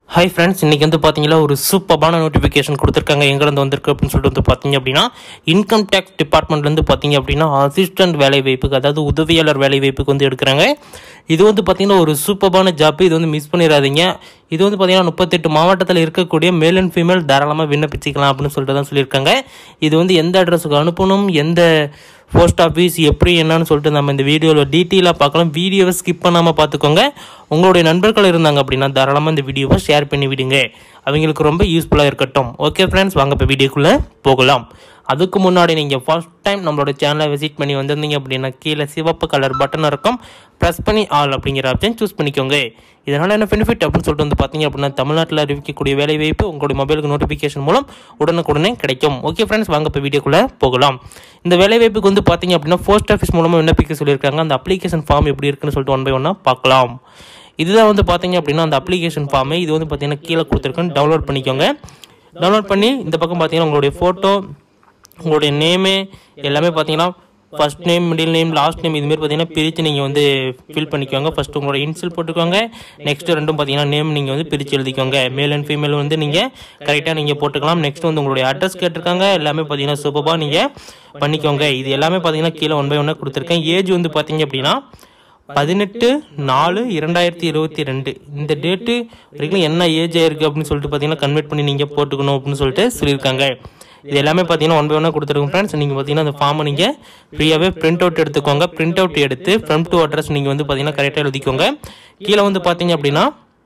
hi friends இன்றைக்கி வந்து பார்த்தீங்கன்னா ஒரு சூப்பரான நோட்டிஃபிகேஷன் கொடுத்துருக்காங்க எங்கேருந்து வந்திருக்கு அப்படின்னு சொல்லிட்டு வந்து பார்த்தீங்க அப்படின்னா இன்கம் டேக்ஸ் டிபார்ட்மெண்ட்லேருந்து பார்த்தீங்க அப்படின்னா அசிஸ்டன்ட் வேலை வாய்ப்புக்கு அதாவது உதவியாளர் வேலை வாய்ப்புக்கு வந்து எடுக்கிறாங்க இது வந்து பார்த்தீங்கன்னா ஒரு சூப்பரான ஜாப் இது வந்து மிஸ் பண்ணிடாதீங்க இது வந்து பார்த்தீங்கன்னா முப்பத்தெட்டு மாவட்டத்தில் இருக்கக்கூடிய மேல் அண்ட் ஃபீமேல் தாராளமாக விண்ணப்பிச்சிக்கலாம் அப்படின்னு சொல்லிட்டு தான் சொல்லியிருக்காங்க இது வந்து எந்த அட்ரஸுக்கு அனுப்பணும் எந்த போஸ்ட் ஆஃபீஸ் எப்படி என்னன்னு சொல்லிட்டு நம்ம இந்த வீடியோவில் டீட்டெயிலாக பார்க்கலாம் வீடியோவை ஸ்கிப் பண்ணாமல் பார்த்துக்கோங்க உங்களுடைய நண்பர்கள் இருந்தாங்க அப்படின்னா தாராளமாக இந்த வீடியோவை ஷேர் பண்ணி விடுங்க அவங்களுக்கு ரொம்ப யூஸ்ஃபுல்லாக இருக்கட்டும் ஓகே ஃப்ரெண்ட்ஸ் வாங்க இப்போ வீடியோக்குள்ளே போகலாம் அதுக்கு முன்னாடி நீங்கள் ஃபர்ஸ்ட் டைம் நம்மளோட சேனலை விசிட் பண்ணி வந்திருந்தீங்க அப்படின்னா கீழே சிவப்பு கலர் பட்டன் இருக்கும் ப்ரெஸ் பண்ணி ஆல் அப்படிங்கிற ஆப்ஷன் சூஸ் பண்ணிக்கோங்க இதனால் என்ன பெனிஃபிட் அப்படின்னு சொல்லிட்டு வந்து பார்த்தீங்க அப்படின்னா தமிழ்நாட்டில் அறிவிக்கக்கூடிய வேலை வாய்ப்பு உங்களுடைய மொபைலுக்கு நோட்டிஃபிகேஷன் மூலம் உடனுக்குடனே கிடைக்கும் ஓகே ஃப்ரெண்ட்ஸ் வாங்க இப்போ வீடியோக்குள்ளே போகலாம் இந்த வேலை வாய்ப்புக்கு வந்து பார்த்தீங்க அப்படின்னா போஸ்ட் ஆஃபீஸ் மூலமாக விண்ணப்பிக்க சொல்லியிருக்காங்க அந்த அப்ளிகேஷன் ஃபார்ம் எப்படி இருக்குன்னு சொல்லிட்டு ஒன் பை ஒன்னாக பார்க்கலாம் இதுதான் வந்து பார்த்தீங்க அப்படின்னா அந்த அப்ளிகேஷன் ஃபார்மு இது வந்து பார்த்தீங்கன்னா கீழே கொடுத்துருக்கேன் டவுன்லோட் பண்ணிக்கோங்க டவுன்லோட் பண்ணி இந்த பக்கம் பார்த்தீங்கன்னா உங்களுடைய ஃபோட்டோ உங்களுடைய நேமு எல்லாமே பார்த்தீங்கன்னா first name middle name last name இதுமாரி பார்த்தீங்கன்னா பிரித்து நீங்கள் வந்து ஃபில் பண்ணிக்கோங்க ஃபர்ஸ்ட் உங்களோட இன்சில் போட்டுக்கோங்க நெக்ஸ்ட் ரெண்டும் பார்த்தீங்கன்னா நேம் நீங்கள் வந்து பிரித்து எழுதிக்கோங்க மேல் அண்ட் ஃபீமேல் வந்து நீங்கள் கரெக்டாக நீங்கள் போட்டுக்கலாம் நெக்ஸ்ட் வந்து உங்களுடைய அட்ரஸ் கேட்டிருக்காங்க எல்லாமே பார்த்தீங்கன்னா சூப்பராக நீங்கள் பண்ணிக்கோங்க இது எல்லாமே பார்த்தீங்கன்னா கீழே ஒன் பை ஒன்னாக கொடுத்துருக்கேன் ஏஜ் வந்து பார்த்தீங்க அப்படின்னா பதினெட்டு நாலு இரண்டாயிரத்தி இருபத்தி ரெண்டு இந்த டேட்டு வரைக்கும் என்ன ஏஜ் ஆயிருக்கு அப்படின்னு சொல்லிட்டு பார்த்தீங்கன்னா கன்வெர்ட் பண்ணி நீங்கள் போட்டுக்கணும் அப்படின்னு சொல்லிட்டு சொல்லியிருக்காங்க இது எல்லாமே பார்த்தீங்கன்னா ஒன் பை ஒன்னாக கொடுத்துருக்கோம் ஃப்ரெண்ட்ஸ் நீங்கள் பார்த்தீங்கன்னா அந்த ஃபார்மை நீங்கள் ஃப்ரீயாகவே பிரிண்ட் அவுட் எடுத்துக்கோங்க பிரிண்ட் அவுட் எடுத்து ஃப்ரம் டு அட்ரஸ் நீங்கள் வந்து பார்த்தீங்கன்னா கரெக்டாக எழுதிக்கோங்க கீழே வந்து பார்த்தீங்க அப்படின்னா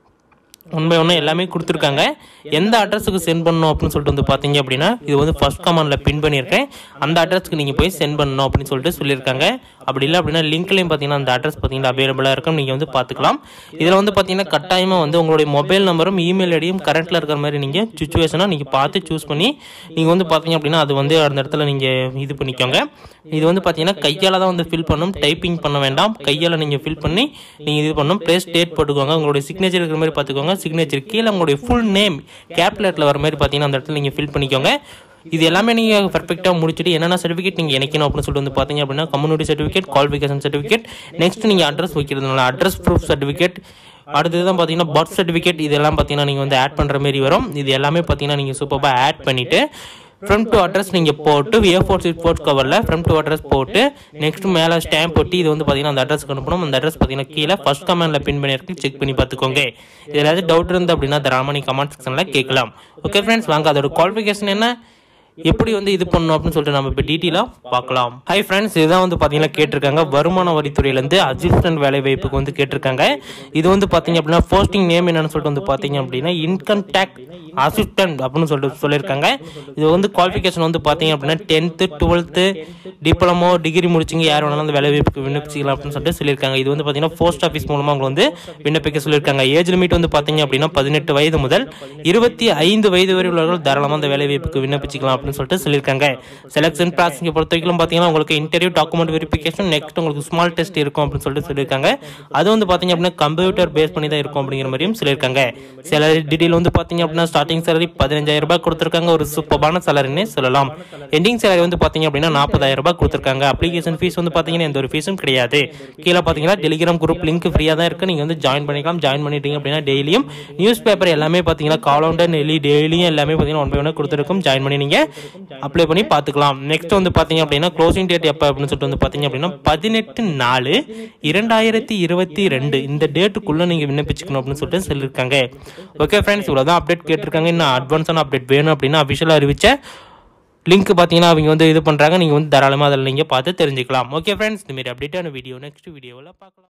ஒன் பை ஒன்று எல்லாமே கொடுத்துருக்காங்க எந்த அட்ரஸுக்கு சென்ட் பண்ணணும் அப்படின்னு சொல்லிட்டு வந்து பார்த்தீங்க அப்படின்னா இது வந்து ஃபர்ஸ்ட் கமாண்டில் பின் பண்ணியிருக்கேன் அந்த அட்ரஸ்க்கு நீங்கள் போய் சென்ட் பண்ணணும் அப்படின்னு சொல்லிட்டு சொல்லியிருக்காங்க அப்படி இல்லை அப்படின்னா லிங்க்லேயும் பார்த்தீங்கன்னா அந்த அட்ரஸ் பார்த்தீங்கன்னா அவைலபிளாக இருக்கும் நீங்கள் வந்து பார்த்துக்கலாம் இதில் வந்து பார்த்தீங்கன்னா கட்டாயமாக வந்து உங்களுடைய மொபைல் நம்பரும் இமெயில் ஐடியும் கரண்ட்டில் இருக்கிற மாதிரி நீங்கள் சுச்சுவேஷனாக நீங்கள் பார்த்து சூஸ் பண்ணி நீங்கள் வந்து பார்த்தீங்க அப்படின்னா அது வந்து அந்த இடத்துல நீங்கள் இது பண்ணிக்கோங்க இது வந்து பார்த்தீங்கன்னா கையால் தான் வந்து ஃபில் பண்ணணும் டைப்பிங் பண்ண வேண்டாம் கையால் நீங்கள் ஃபில் பண்ணி நீங்கள் இது பண்ணணும் ப்ளேஸ் டேட் போட்டுக்கோங்க உங்களுடைய சிக்னேச்சர் இருக்கிற மாதிரி பார்த்துக்கோங்க சிக்னேச்சர் கீழே உங்களுடைய ஃபுல் நேம் கேப்லெட்டில் வர மாதிரி பார்த்தீங்கன்னா அந்த இடத்துல நீங்கள் ஃபில் பண்ணிக்கோங்க இது எல்லாமே நீங்கள் பர்ஃபெக்டாக முடிச்சுட்டு என்னென்ன சர்டிஃபிகேட் நீங்கள் இணைக்கணும் அப்படின்னு சொல்லிட்டு வந்து பார்த்தீங்க அப்படின்னா community certificate qualification certificate next நீங்கள் அட்ரஸ் வைக்கிறதுனால அட்ரஸ் ப்ரூஃப் சர்டிஃபிகேட் அடுத்தது தான் பார்த்தீங்கன்னா பர்த் சர்டிஃபிகேட் இதெல்லாம் பார்த்தீங்கன்னா நீங்கள் வந்து ஆட் பண்ணுற மாதிரி வரும் இது எல்லாமே பார்த்தீங்கன்னா நீங்கள் சூப்பராக ஆட் பண்ணிவிட்டு ஃப்ரம் டு அட்ரஸ் நீங்கள் போட்டு ஏ ஃபோர் சீட் போர்ட் கவரில் ஃப்ரம் டு அட்ரஸ் போட்டு நெக்ஸ்ட் மேலே ஸ்டாம்ப் போட்டு இது வந்து பார்த்தீங்கன்னா அந்த அட்ரஸ்க்கு அனுப்பணும் அந்த அட்ரஸ் பார்த்தீங்கன்னா கீழே ஃபர்ஸ்ட் கமெண்ட்டில் பின் பண்ணியிருக்கு செக் பண்ணி பார்த்துக்கோங்க இது ஏதாவது டவுட் இருந்து அப்படின்னா தாராளமாக நீங்கள் கமெண்ட் செக்ஷனில் கேட்கலாம் ஓகே ஃப்ரெண்ட்ஸ் வாங்க அதோட குவாலிஃபிகேஷன் என்ன எப்படி வந்து இது பண்ணணும் அப்படின்னு சொல்லிட்டு நம்ம இப்போ டீட்டெயிலாக பார்க்கலாம் ஹை ஃப்ரெண்ட்ஸ் இதுதான் வந்து பார்த்தீங்கன்னா கேட்டிருக்காங்க வருமான வரித்துறையிலேருந்து அசிஸ்டன்ட் வேலை வாய்ப்புக்கு வந்து கேட்டிருக்காங்க இது வந்து பார்த்தீங்க அப்படின்னா போஸ்டிங் நேம் என்னன்னு சொல்லிட்டு வந்து பார்த்தீங்க அப்படின்னா இன்கம் டேக்ஸ் அசிஸ்டன்ட் அப்படின்னு சொல்லிட்டு சொல்லியிருக்காங்க இது வந்து குவாலிஃபிகேஷன் வந்து பார்த்தீங்க அப்படின்னா டென்த்து டுவெல்த்து டிப்ளமோ டிகிரி முடிச்சிங்க யார் வேணாலும் அந்த வேலை வாய்ப்புக்கு விண்ணப்பிச்சிக்கலாம் அப்படின்னு சொல்லிட்டு சொல்லியிருக்காங்க இது வந்து பார்த்தீங்கன்னா போஸ்ட் ஆஃபீஸ் மூலமாக அவங்க வந்து விண்ணப்பிக்க சொல்லியிருக்காங்க ஏஜ் லிமிட் வந்து பார்த்தீங்க அப்படின்னா பதினெட்டு வயது முதல் இருபத்தி ஐந்து வயது வரை உள்ளவர்கள் தாராளமாக அந்த வேலை வாய்ப்புக்கு விண்ணப்பிச்சிக்கலாம் அப்படின்னு சொல்லிட்டு சொல்லியிருக்காங்க செலெக்ஷன் ப்ராசஸிங்கை பொறுத்த வரைக்கும் பார்த்தீங்கன்னா உங்களுக்கு இன்டர்வியூ டாக்குமெண்ட் வெரிஃபிகேஷன் நெக்ஸ்ட் உங்களுக்கு ஸ்மால் டெஸ்ட் இருக்கும் அப்படின்னு சொல்லிட்டு சொல்லியிருக்காங்க அது வந்து பார்த்தீங்க அப்படின்னா கம்ப்யூட்டர் பேஸ் பண்ணி தான் இருக்கும் அப்படிங்கிற மாதிரியும் சொல்லியிருக்காங்க சேலரி டீடைல் வந்து பார்த்தீங்க அப்படின்னா ஸ்டார்டிங் சேலரி பதினஞ்சாயிரம் ரூபாய் கொடுத்துருக்காங்க ஒரு சூப்பரான சேலரினே சொல்லலாம் எண்டிங் சேலரி வந்து பார்த்தீங்க அப்படின்னா நாற்பதாயிரம் ரூபாய் கொடுத்துருக்காங்க அப்ளிகேஷன் ஃபீஸ் வந்து பார்த்தீங்கன்னா எந்த ஒரு ஃபீஸும் கிடையாது கீழே பார்த்தீங்கன்னா டெலிகிராம் குரூப் லிங்க் ஃப்ரீயாக தான் இருக்குது நீங்கள் வந்து ஜாயின் பண்ணிக்கலாம் ஜாயின் பண்ணிட்டீங்க அப்படின்னா டெய்லியும் நியூஸ் பேப்பர் எல்லாமே பார்த்தீங்கன்னா காலவுண்டர் நெல்லி டெய்லியும் எல்லாமே பார்த்தீங்கன்னா ஒன் பை ஒன்று கொடுத்துருக்கும் ஜாயின் பண்ணி நீங்கள் அப்ளை பண்ணி பார்த்துக்கலாம் நெக்ஸ்ட் வந்து பார்த்தீங்க அப்படின்னா க்ளோசிங் டேட் எப்போ அப்படின்னு சொல்லிட்டு வந்து பார்த்தீங்க அப்படின்னா பதினெட்டு நாலு இரண்டாயிரத்தி இருபத்தி ரெண்டு இந்த டேட்டுக்குள்ளே நீங்கள் விண்ணப்பிச்சுக்கணும் அப்படின்னு சொல்லிட்டு சொல்லியிருக்காங்க ஓகே ஃப்ரெண்ட்ஸ் இவ்வளோ தான் அப்டேட் கேட்டிருக்காங்க இன்னும் அட்வான்ஸான அப்டேட் வேணும் அப்படின்னா அஃபிஷியலாக அறிவிச்ச லிங்க் பார்த்தீங்கன்னா அவங்க வந்து இது பண்ணுறாங்க நீங்கள் வந்து தாராளமாக அதில் நீங்கள் பார்த்து தெரிஞ்சுக்கலாம் ஓகே ஃப்ரெண்ட்ஸ் இதுமாரி அப்டேட்டான வீடியோ நெக்ஸ்ட் வீடியோவில் பார்க்கலாம்